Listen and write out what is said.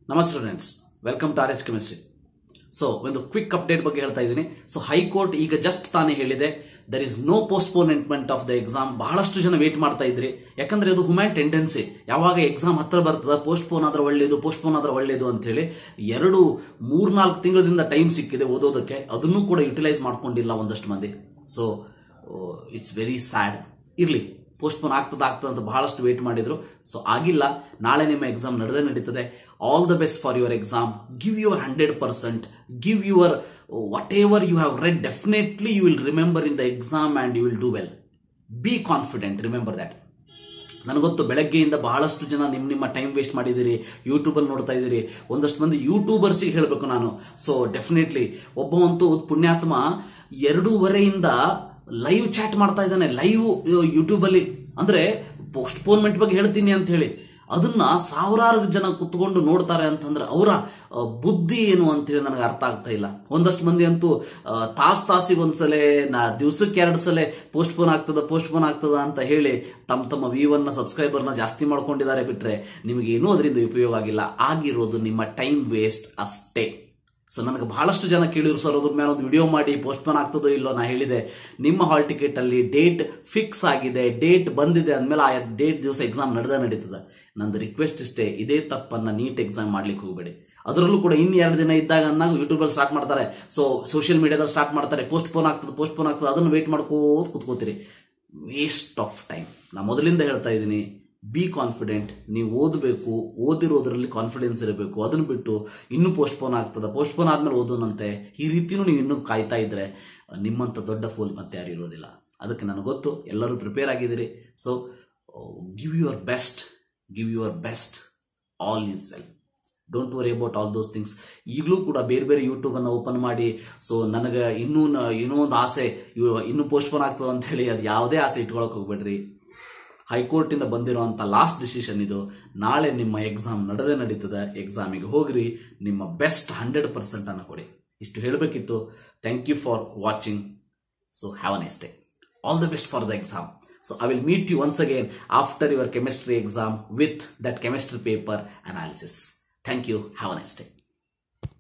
ನಮಸ್ತೆ students welcome to R H chemistry so ಒಂದು quick update ಬಗ್ಗೆ ಹೇಳ್ತಾ ಇದ್ದೀನಿ ಸೊ ಹೈಕೋರ್ಟ್ ಈಗ ಜಸ್ಟ್ ತಾನೇ ಹೇಳಿದೆ there is no postponement of the exam ಬಹಳಷ್ಟು ಜನ ವೇಟ್ ಮಾಡ್ತಾ ಇದ್ರಿ ಯಾಕಂದ್ರೆ ಇದು ಹ್ಯೂಮನ್ ಟೆಂಡೆನ್ಸಿ ಯಾವಾಗ ಎಕ್ಸಾಮ್ ಹತ್ರ ಬರ್ತದ ಪೋಸ್ಟ್ಪೋನ್ ಆದ್ರೆ ಒಳ್ಳೇದು ಪೋಸ್ಟ್ಪೋನ್ ಆದ್ರೆ ಒಳ್ಳೇದು ಅಂತ ಹೇಳಿ ಎರಡು ಮೂರ್ನಾಲ್ಕು ತಿಂಗಳಿಂದ ಟೈಮ್ ಸಿಕ್ಕಿದೆ ಓದೋದಕ್ಕೆ ಅದನ್ನು ಕೂಡ ಯುಟಿಲೈಸ್ ಮಾಡ್ಕೊಂಡಿಲ್ಲ ಒಂದಷ್ಟು ಮಂದಿ ಸೊ ಇಟ್ಸ್ ವೆರಿ ಸ್ಯಾಡ್ ಇರ್ಲಿ ಪೋಸ್ಟ್ಪೋನ್ ಆಗ್ತದ ಆಗ್ತದ ಅಂತ ಬಹಳಷ್ಟು ವೇಟ್ ಮಾಡಿದ್ರು ಸೊ ಆಗಿಲ್ಲ ನಾಳೆ ನಿಮ್ಮ ಎಕ್ಸಾಮ್ ನಡೆದೇ ನಡೀತದೆ all the best for your exam give your hundred percent give your whatever you have read definitely you will remember in the exam and you will do well be confident remember that ನನಗೊತ್ತು ಬೆಳಗ್ಗೆಯಿಂದ ಬಹಳಷ್ಟು ಜನ ನಿಮ್ಮ ನಿಮ್ಮ time waste ಮಾಡಿದ್ದೀರಿ ಯೂಟ್ಯೂಬಲ್ಲಿ ನೋಡ್ತಾ ಇದ್ದೀರಿ ಒಂದಷ್ಟು ಮಂದಿ ಯೂಟ್ಯೂಬರ್ಸಿಗೆ ಹೇಳಬೇಕು ನಾನು ಸೊ ಡೆಫಿನೆಟ್ಲಿ ಒಬ್ಬವಂತೂ ಪುಣ್ಯಾತ್ಮ ಎರಡೂವರೆಯಿಂದ ಲೈವ್ ಚಾಟ್ ಮಾಡ್ತಾ ಇದ್ದಾನೆ ಲೈವ್ ಯೂಟ್ಯೂಬಲ್ಲಿ ಅಂದ್ರೆ ಪೋಸ್ಟ್ಪೋನ್ಮೆಂಟ್ ಬಗ್ಗೆ ಹೇಳ್ತೀನಿ ಅಂತ ಹೇಳಿ ಅದನ್ನ ಸಾವಿರಾರು ಜನ ಕುತ್ಕೊಂಡು ನೋಡ್ತಾರೆ ಅಂತಂದ್ರೆ ಅವರ ಬುದ್ಧಿ ಏನು ಅಂತೇಳಿ ನನಗೆ ಅರ್ಥ ಆಗ್ತಾ ಇಲ್ಲ ಒಂದಷ್ಟು ಮಂದಿ ಅಂತೂ ತಾಸ್ ತಾಸಿಗೆ ಒಂದ್ಸಲ ನಾ ದಿವ್ಸಕ್ಕೆ ಎರಡು ಸಲ ಪೋಸ್ಟ್ಪೋನ್ ಆಗ್ತದ ಪೋಸ್ಟ್ಪೋನ್ ಆಗ್ತದ ಅಂತ ಹೇಳಿ ತಮ್ಮ ತಮ್ಮ ವ್ಯೂವನ್ನ ಸಬ್ಸ್ಕ್ರೈಬರ್ನ ಜಾಸ್ತಿ ಮಾಡ್ಕೊಂಡಿದ್ದಾರೆ ಬಿಟ್ರೆ ನಿಮಗೆ ಏನೂ ಅದರಿಂದ ಉಪಯೋಗ ಆಗಿಲ್ಲ ಆಗಿರೋದು ನಿಮ್ಮ ಟೈಮ್ ವೇಸ್ಟ್ ಅಷ್ಟೇ ಸೊ ನನಗೆ ಬಹಳಷ್ಟು ಜನ ಕೇಳಿದ್ರು ಸರ್ ಅದ್ರ ಮೇಲೆ ಒಂದು ವಿಡಿಯೋ ಮಾಡಿ ಪೋಸ್ಟ್ಪೋನ್ ಆಗ್ತದೋ ಇಲ್ಲೋ ನಾ ಹೇಳಿದೆ ನಿಮ್ಮ ಹಾಲ್ ಟಿಕೆಟ್ ಅಲ್ಲಿ ಡೇಟ್ ಫಿಕ್ಸ್ ಆಗಿದೆ ಡೇಟ್ ಬಂದಿದೆ ಅಂದಮೇಲೆ ಆ ಡೇಟ್ ದಿವಸ ಎಕ್ಸಾಮ್ ನಡೆದ ನಡೀತದೆ ನಂದು ರಿಕ್ವೆಸ್ಟ್ ಇಷ್ಟೇ ಇದೇ ತಪ್ಪನ್ನ ನೀಟ್ ಎಕ್ಸಾಮ್ ಮಾಡ್ಲಿಕ್ಕೆ ಹೋಗಬೇಡಿ ಅದರಲ್ಲೂ ಕೂಡ ಇನ್ನು ಎರಡು ದಿನ ಇದ್ದಾಗ ಅನ್ನಾಗ ಯೂಟ್ಯೂಬಲ್ಲಿ ಸ್ಟಾರ್ಟ್ ಮಾಡ್ತಾರೆ ಸೊ ಸೋಷಿಯಲ್ ಮೀಡಿಯಾದಲ್ಲಿ ಸ್ಟಾರ್ಟ್ ಮಾಡ್ತಾರೆ ಪೋಸ್ಟ್ಪೋನ್ ಆಗ್ತದೆ ಪೋಸ್ಟ್ಪೋನ್ ಆಗ್ತದೆ ಅದನ್ನು ವೇಟ್ ಮಾಡ್ಕೋತ ಕುತ್ಕೋತೀರಿ ವೇಸ್ಟ್ ಆಫ್ ಟೈಮ್ ನಾ ಮೊದಲಿಂದ ಹೇಳ್ತಾ ಇದ್ದೀನಿ ಬಿ ಕಾನ್ಫಿಡೆಂಟ್ ನೀವು ಓದಬೇಕು ಓದಿರೋದ್ರಲ್ಲಿ ಕಾನ್ಫಿಡೆನ್ಸ್ ಇರಬೇಕು ಅದನ್ನು ಬಿಟ್ಟು ಇನ್ನೂ ಪೋಸ್ಟ್ಪೋನ್ ಆಗ್ತದೆ ಪೋಸ್ಟ್ಪೋನ್ ಆದ್ಮೇಲೆ ಓದೋನಂತೆ ಈ ರೀತಿಯೂ ನೀವು ಇನ್ನೂ ಕಾಯ್ತಾ ಇದ್ರೆ ನಿಮ್ಮಂಥ ದೊಡ್ಡ ಫೋಲ್ ಮತ್ತೆ ಯಾರು ಇರೋದಿಲ್ಲ ಅದಕ್ಕೆ ನನಗೆ ಗೊತ್ತು ಎಲ್ಲರೂ ಪ್ರಿಪೇರ್ ಆಗಿದ್ದೀರಿ so give your best give your best all is well don't worry about all those things ಈಗಲೂ ಕೂಡ ಬೇರೆ ಬೇರೆ ಯೂಟ್ಯೂಬನ್ನು ಓಪನ್ ಮಾಡಿ ಸೊ ನನಗೆ ಇನ್ನೂ ಇನ್ನೂ ಒಂದು ಆಸೆ ಇನ್ನೂ ಪೋಸ್ಟ್ಪೋನ್ ಆಗ್ತದೆ ಅಂತ ಹೇಳಿ ಅದು ಯಾವುದೇ ಆಸೆ ಇಟ್ಕೊಳಕ್ಕೆ ಹೋಗ್ಬೇಡ್ರಿ ಹೈಕೋರ್ಟಿಂದ ಬಂದಿರುವಂಥ ಲಾಸ್ಟ್ ಡಿಸಿಷನ್ ಇದು ನಾಳೆ ನಿಮ್ಮ ಎಕ್ಸಾಮ್ ನಡೆದೇ ನಡೀತದೆ ಎಕ್ಸಾಮಿಗೆ ಹೋಗ್ರಿ ನಿಮ್ಮ ಬೆಸ್ಟ್ ಹಂಡ್ರೆಡ್ ಪರ್ಸೆಂಟ್ ಅನ್ನು ಕೊಡಿ ಇಷ್ಟು ಹೇಳಬೇಕಿತ್ತು thank you for watching so have a nice day all the best for the exam so I will meet you once again after your chemistry exam with that chemistry paper analysis thank you have a nice day